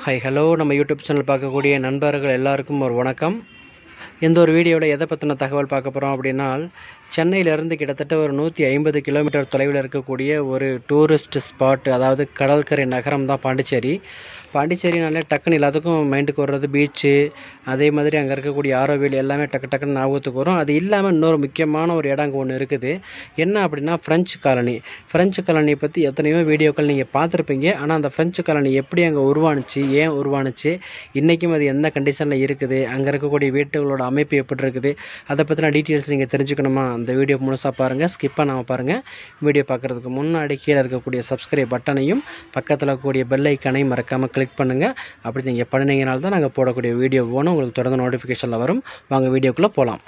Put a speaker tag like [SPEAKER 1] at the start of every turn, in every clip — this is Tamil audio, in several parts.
[SPEAKER 1] ஹாய் ஹலோ நம்ம யூடியூப் சேனல் பார்க்கக்கூடிய நண்பர்கள் எல்லாருக்கும் ஒரு வணக்கம் இந்த ஒரு வீடியோவில் எதை பற்றின தகவல் பார்க்க போகிறோம் அப்படின்னால் சென்னையிலேருந்து கிட்டத்தட்ட ஒரு நூற்றி ஐம்பது கிலோமீட்டர் தொலைவில் இருக்கக்கூடிய ஒரு டூரிஸ்ட் ஸ்பாட் அதாவது கடற்கரை நகரம் தான் பாண்டிச்சேரி பாண்டிச்சேரினாலே டக்குன்னு எல்லாத்துக்கும் மைண்டுக்கு வர்றது பீச்சு அதே மாதிரி அங்கே இருக்கக்கூடிய ஆரோவில் எல்லாமே டக்கு டக்குன்னு ஞாபகத்துக்கு வரும் அது இல்லாமல் இன்னொரு முக்கியமான ஒரு இடம் அங்கே ஒன்று இருக்குது என்ன அப்படின்னா ஃப்ரெஞ்சு காலனி ஃப்ரெஞ்சு காலனி பற்றி எத்தனையோ வீடியோக்கள் நீங்கள் பார்த்துருப்பீங்க ஆனால் அந்த ஃப்ரெஞ்சு காலனி எப்படி அங்கே உருவானுச்சு ஏன் உருவானுச்சு இன்றைக்கும் அது எந்த கண்டிஷனில் இருக்குது அங்கே இருக்கக்கூடிய வீட்டுகளோட அமைப்பு எப்படி இருக்குது அதை பற்றின டீட்டெயில்ஸ் நீங்கள் தெரிஞ்சுக்கணுமா அந்த வீடியோ முழுசாக பாருங்கள் ஸ்கிப் பண்ணாமல் பாருங்கள் வீடியோ பார்க்குறதுக்கு முன்னாடி கீழே இருக்கக்கூடிய சப்ஸ்கிரைப் பட்டனையும் பக்கத்தில் இருக்கக்கூடிய பெல் ஐக்கானையும் மறக்காமல் கிளிக் பண்ணுங்கள் அப்படி நீங்கள் பண்ணினீங்கனால தான் நாங்கள் போடக்கூடிய வீடியோ போகணும் உங்களுக்கு தொடர்ந்து நோட்டிஃபிகேஷனில் வரும் வாங்க வீடியோக்குள்ளே போகலாம்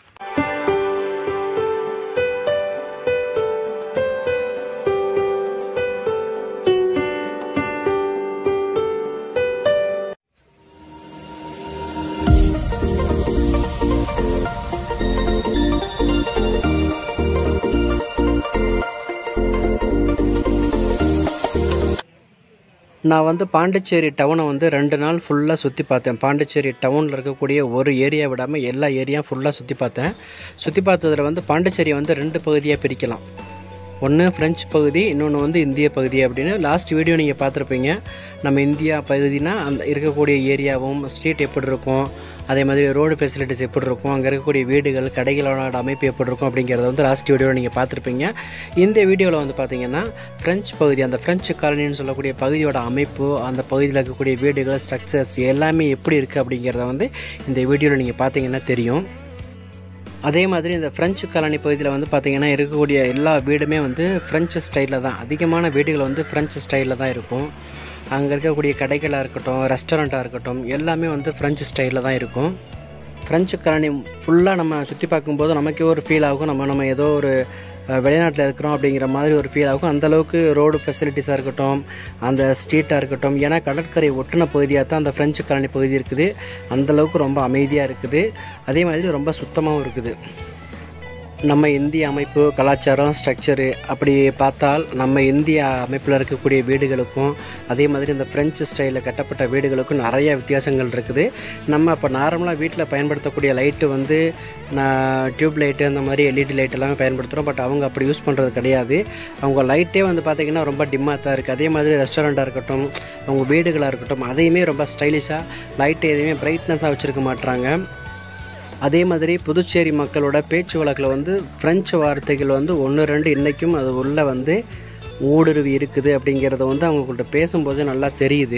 [SPEAKER 1] நான் வந்து பாண்டிச்சேரி டவுனை வந்து ரெண்டு நாள் ஃபுல்லாக சுற்றி பார்த்தேன் பாண்டிச்சேரி டவுனில் இருக்கக்கூடிய ஒரு ஏரியா விடாமல் எல்லா ஏரியா ஃபுல்லாக சுற்றி பார்த்தேன் சுற்றி பார்த்ததில் வந்து பாண்டிச்சேரியை வந்து ரெண்டு பகுதியாக பிரிக்கலாம் ஒன்று ஃப்ரெஞ்சு பகுதி இன்னொன்று வந்து இந்திய பகுதி அப்படின்னு லாஸ்ட் வீடியோ நீங்கள் பார்த்துருப்பீங்க நம்ம இந்தியா பகுதினா அந்த இருக்கக்கூடிய ஏரியாவும் ஸ்ட்ரீட் எப்படி இருக்கும் அதே மாதிரி ரோடு ஃபெசிலிட்டிஸ் எப்படி இருக்கும் அங்கே இருக்கக்கூடிய வீடுகள் கடைகளோட அமைப்பு எப்படி இருக்கும் அப்படிங்கிறத வந்து லாஸ்ட் வீடியோவில் நீங்கள் பார்த்துருப்பீங்க இந்த வீடியோவில் வந்து பார்த்தீங்கன்னா ஃப்ரெஞ்சு பகுதி அந்த ஃப்ரெஞ்சு காலனின்னு சொல்லக்கூடிய பகுதியோட அமைப்பு அந்த பகுதியில் இருக்கக்கூடிய வீடுகள் ஸ்ட்ரக்சர்ஸ் எல்லாமே எப்படி இருக்குது அப்படிங்கிறத வந்து இந்த வீடியோவில் நீங்கள் பார்த்தீங்கன்னா தெரியும் அதே மாதிரி இந்த ஃப்ரெஞ்சு காலனி பகுதியில் வந்து பார்த்திங்கன்னா இருக்கக்கூடிய எல்லா வீடுமே வந்து ஃப்ரெஞ்சு ஸ்டைலில் தான் அதிகமான வீடுகள் வந்து ஃப்ரெஞ்சு ஸ்டைலில் தான் இருக்கும் அங்கே இருக்கக்கூடிய கடைகளாக இருக்கட்டும் ரெஸ்டாரண்ட்டாக இருக்கட்டும் எல்லாமே வந்து ஃப்ரெஞ்சு ஸ்டைலில் தான் இருக்கும் ஃப்ரெஞ்சு காலனி ஃபுல்லாக நம்ம சுற்றி பார்க்கும்போது நமக்கே ஒரு ஃபீல் ஆகும் நம்ம நம்ம ஏதோ ஒரு வெளிநாட்டில் இருக்கிறோம் அப்படிங்கிற மாதிரி ஒரு ஃபீல் ஆகும் அந்தளவுக்கு ரோடு ஃபெசிலிட்டிஸாக இருக்கட்டும் அந்த ஸ்ட்ரீட்டாக இருக்கட்டும் ஏன்னா கடற்கரை ஒட்டின பகுதியாக தான் அந்த ஃப்ரெஞ்சு காலனி பகுதி இருக்குது அந்தளவுக்கு ரொம்ப அமைதியாக இருக்குது அதே மாதிரி ரொம்ப சுத்தமாகவும் இருக்குது நம்ம இந்திய அமைப்பு கலாச்சாரம் ஸ்ட்ரக்சரு அப்படி பார்த்தால் நம்ம இந்திய அமைப்பில் இருக்கக்கூடிய வீடுகளுக்கும் அதே மாதிரி இந்த ஃப்ரெஞ்சு ஸ்டைலில் கட்டப்பட்ட வீடுகளுக்கும் நிறைய வித்தியாசங்கள் இருக்குது நம்ம இப்போ நார்மலாக வீட்டில் பயன்படுத்தக்கூடிய லைட்டு வந்து நான் டியூப் லைட்டு அந்த மாதிரி எல்இடி லைட் எல்லாமே பயன்படுத்துகிறோம் பட் அவங்க அப்படி யூஸ் பண்ணுறது கிடையாது அவங்க லைட்டே வந்து பார்த்திங்கன்னா ரொம்ப டிம்மாக தான் இருக்குது அதே மாதிரி ரெஸ்டாரண்ட்டாக இருக்கட்டும் அவங்க வீடுகளாக இருக்கட்டும் அதையுமே ரொம்ப ஸ்டைலிஷாக லைட்டு எதையுமே பிரைட்னஸாக வச்சுருக்க மாட்டுறாங்க அதே மாதிரி புதுச்சேரி மக்களோட பேச்சு வழக்கில் வந்து ஃப்ரெஞ்சு வார்த்தைகள் வந்து ஒன்று ரெண்டு இன்றைக்கும் அது உள்ளே வந்து ஊடுருவி இருக்குது அப்படிங்கிறத வந்து அவங்கக்கிட்ட பேசும்போது நல்லா தெரியுது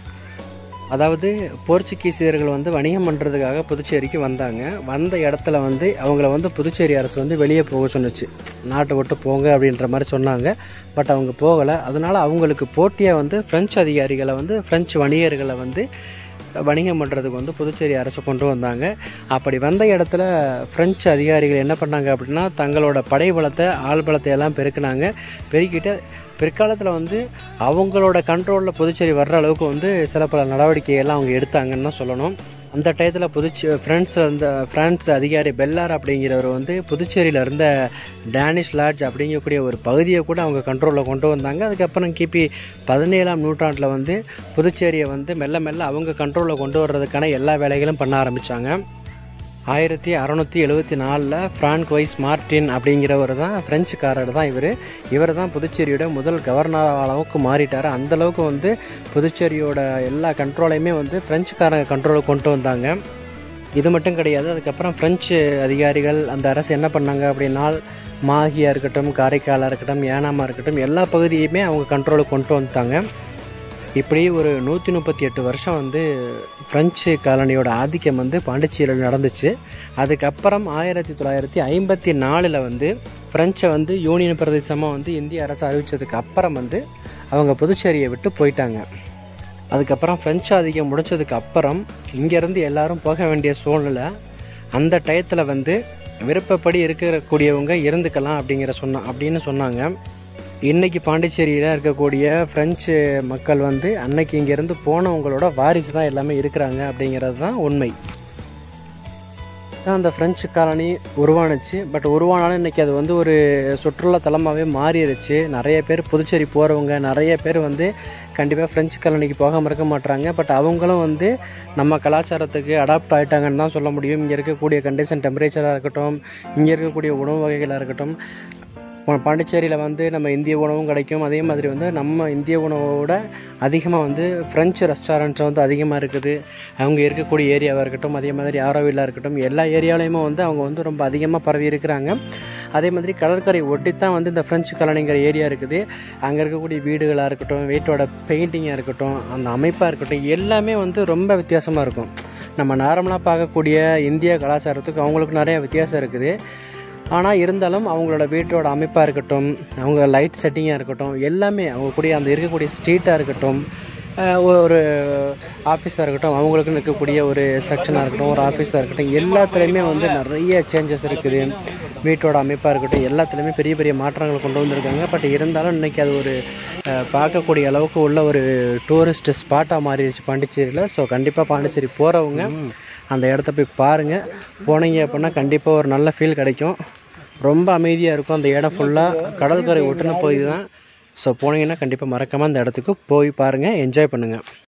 [SPEAKER 1] அதாவது போர்ச்சுகீசியர்கள் வந்து வணிகம் பண்ணுறதுக்காக புதுச்சேரிக்கு வந்தாங்க வந்த இடத்துல வந்து அவங்கள வந்து புதுச்சேரி அரசு வந்து வெளியே போக சொன்னுச்சு நாட்டை விட்டு போங்க அப்படின்ற மாதிரி சொன்னாங்க பட் அவங்க போகலை அதனால் அவங்களுக்கு போட்டியாக வந்து ஃப்ரெஞ்சு அதிகாரிகளை வந்து ஃப்ரெஞ்சு வணிகர்களை வந்து வணிகம் பண்ணுறதுக்கு வந்து புதுச்சேரி அரசு கொண்டு வந்தாங்க அப்படி வந்த இடத்துல ஃப்ரெஞ்சு அதிகாரிகள் என்ன பண்ணாங்க அப்படின்னா தங்களோட படை பலத்தை ஆள் பலத்தை எல்லாம் பெருக்கினாங்க பெருக்கிட்டு பிற்காலத்தில் வந்து அவங்களோட கண்ட்ரோலில் புதுச்சேரி வர்ற அளவுக்கு வந்து சில பல நடவடிக்கைகள்லாம் அவங்க எடுத்தாங்கன்னு தான் சொல்லணும் அந்த டயத்தில் புதுச்சே ஃப்ரான்ஸ் இருந்த ஃப்ரான்ஸ் அதிகாரி பெல்லார் அப்படிங்கிறவர் வந்து புதுச்சேரியில் இருந்த டேனிஷ் லாட்ஜ் அப்படிங்கக்கூடிய ஒரு பகுதியை கூட அவங்க கண்ட்ரோலில் கொண்டு வந்தாங்க அதுக்கப்புறம் கிபி பதினேழாம் நூற்றாண்டில் வந்து புதுச்சேரியை வந்து மெல்ல மெல்ல அவங்க கண்ட்ரோலில் கொண்டு வர்றதுக்கான எல்லா வேலைகளும் பண்ண ஆரம்பித்தாங்க ஆயிரத்தி அறநூற்றி எழுபத்தி நாலில் ஃப்ரான்க் வைஸ் மார்டின் அப்படிங்கிறவர் தான் ஃப்ரெஞ்சுக்காரர் தான் இவர் இவர் தான் புதுச்சேரியோட முதல் கவர்னர் அளவுக்கு மாறிட்டார் அந்தளவுக்கு வந்து புதுச்சேரியோட எல்லா கண்ட்ரோலையுமே வந்து ஃப்ரெஞ்சுக்காரங்க கண்ட்ரோலுக்கு கொண்டு வந்தாங்க இது மட்டும் கிடையாது அதுக்கப்புறம் ஃப்ரெஞ்சு அதிகாரிகள் அந்த அரசு என்ன பண்ணாங்க அப்படின்னா மாஹியாக இருக்கட்டும் காரைக்காலாக இருக்கட்டும் ஏனாமாக இருக்கட்டும் எல்லா பகுதியுமே அவங்க கண்ட்ரோலுக்கு கொண்டு வந்துட்டாங்க இப்படி ஒரு நூற்றி முப்பத்தி எட்டு வருஷம் வந்து ஃப்ரெஞ்சு காலனியோட ஆதிக்கம் வந்து பாண்டிச்சேரியில் நடந்துச்சு அதுக்கப்புறம் ஆயிரத்தி தொள்ளாயிரத்தி ஐம்பத்தி நாலில் வந்து ஃப்ரெஞ்சை வந்து யூனியன் பிரதேசமாக வந்து இந்திய அரசு அறிவித்ததுக்கு அப்புறம் வந்து அவங்க புதுச்சேரியை விட்டு போயிட்டாங்க அதுக்கப்புறம் ஃப்ரெஞ்சு ஆதிக்கம் முடிச்சதுக்கு அப்புறம் இங்கேருந்து எல்லாரும் போக வேண்டிய சூழ்நிலை அந்த டயத்தில் வந்து விருப்பப்படி இருக்கக்கூடியவங்க இருந்துக்கலாம் அப்படிங்கிற சொன்ன அப்படின்னு சொன்னாங்க இன்றைக்கி பாண்டிச்சேரியில் இருக்கக்கூடிய ஃப்ரெஞ்சு மக்கள் வந்து அன்னைக்கு இங்கேருந்து போனவங்களோட வாரிசு தான் எல்லாமே இருக்கிறாங்க அப்படிங்கிறது தான் உண்மை தான் அந்த ஃப்ரெஞ்சு காலனி உருவானுச்சு பட் உருவானாலும் இன்றைக்கி அது வந்து ஒரு சுற்றுலா தலமாகவே மாறிடுச்சு நிறைய பேர் புதுச்சேரி போகிறவங்க நிறைய பேர் வந்து கண்டிப்பாக ஃப்ரெஞ்சு காலனிக்கு போகாமல் இருக்க மாட்றாங்க பட் அவங்களும் வந்து நம்ம கலாச்சாரத்துக்கு அடாப்ட் ஆகிட்டாங்கன்னு தான் சொல்ல முடியும் இங்கே இருக்கக்கூடிய கண்டிஷன் டெம்பரேச்சராக இருக்கட்டும் இங்கே இருக்கக்கூடிய உணவு வகைகளாக இருக்கட்டும் பா- பாண்டிச்சேரியில் வந்து நம்ம இந்திய உணவும் கிடைக்கும் அதே மாதிரி வந்து நம்ம இந்திய உணவோட அதிகமாக வந்து ஃப்ரெஞ்சு ரெஸ்டாரண்ட்ஸ் வந்து அதிகமாக இருக்குது அவங்க இருக்கக்கூடிய ஏரியாவாக இருக்கட்டும் அதே மாதிரி ஆரோவில்லாக இருக்கட்டும் எல்லா ஏரியாவிலையுமே வந்து அவங்க வந்து ரொம்ப அதிகமாக பரவி இருக்கிறாங்க அதே மாதிரி கடற்கரை ஒட்டித்தான் வந்து இந்த ஃப்ரெஞ்சு காலனிங்கிற ஏரியா இருக்குது அங்கே இருக்கக்கூடிய வீடுகளாக இருக்கட்டும் வீட்டோட பெயிண்டிங்காக இருக்கட்டும் அந்த அமைப்பாக இருக்கட்டும் எல்லாமே வந்து ரொம்ப வித்தியாசமாக இருக்கும் நம்ம நார்மலாக பார்க்கக்கூடிய இந்திய கலாச்சாரத்துக்கு அவங்களுக்கு நிறைய வித்தியாசம் இருக்குது ஆனால் இருந்தாலும் அவங்களோட வீட்டோட அமைப்பாக இருக்கட்டும் அவங்க லைட் செட்டிங்காக இருக்கட்டும் எல்லாமே அவங்க கூடிய அந்த இருக்கக்கூடிய ஸ்ட்ரீட்டாக இருக்கட்டும் அஹ் ஒரு ஆஃபீஸாக இருக்கட்டும் அவங்களுக்குன்னு இருக்கக்கூடிய ஒரு செக்ஷனாக இருக்கட்டும் ஒரு ஆஃபீஸாக இருக்கட்டும் எல்லாத்துலேயுமே வந்து நிறைய சேஞ்சஸ் இருக்குது வீட்டோட அமைப்பாக இருக்கட்டும் எல்லாத்துலேயுமே பெரிய பெரிய மாற்றங்கள் கொண்டு வந்திருக்காங்க பட் இருந்தாலும் இன்றைக்கி அது ஒரு அஹ், பார்க்கக்கூடிய அளவுக்கு உள்ள ஒரு டூரிஸ்ட் ஸ்பாட்டாக மாறிடுச்சு பாண்டிச்சேரியில் ஸோ கண்டிப்பாக பாண்டிச்சேரி போகிறவங்க அந்த இடத்த போய் பாருங்கள் போனீங்க அப்படின்னா கண்டிப்பாக ஒரு நல்ல ஃபீல் கிடைக்கும் ரொம்ப அமைதியாக இருக்கும் அந்த இடம் ஃபுல்லாக கடற்கரை ஒட்டுன போய் தான் ஸோ போனீங்கன்னா கண்டிப்பாக மறக்காமல் அந்த இடத்துக்கு போய் பாருங்கள் என்ஜாய் பண்ணுங்கள்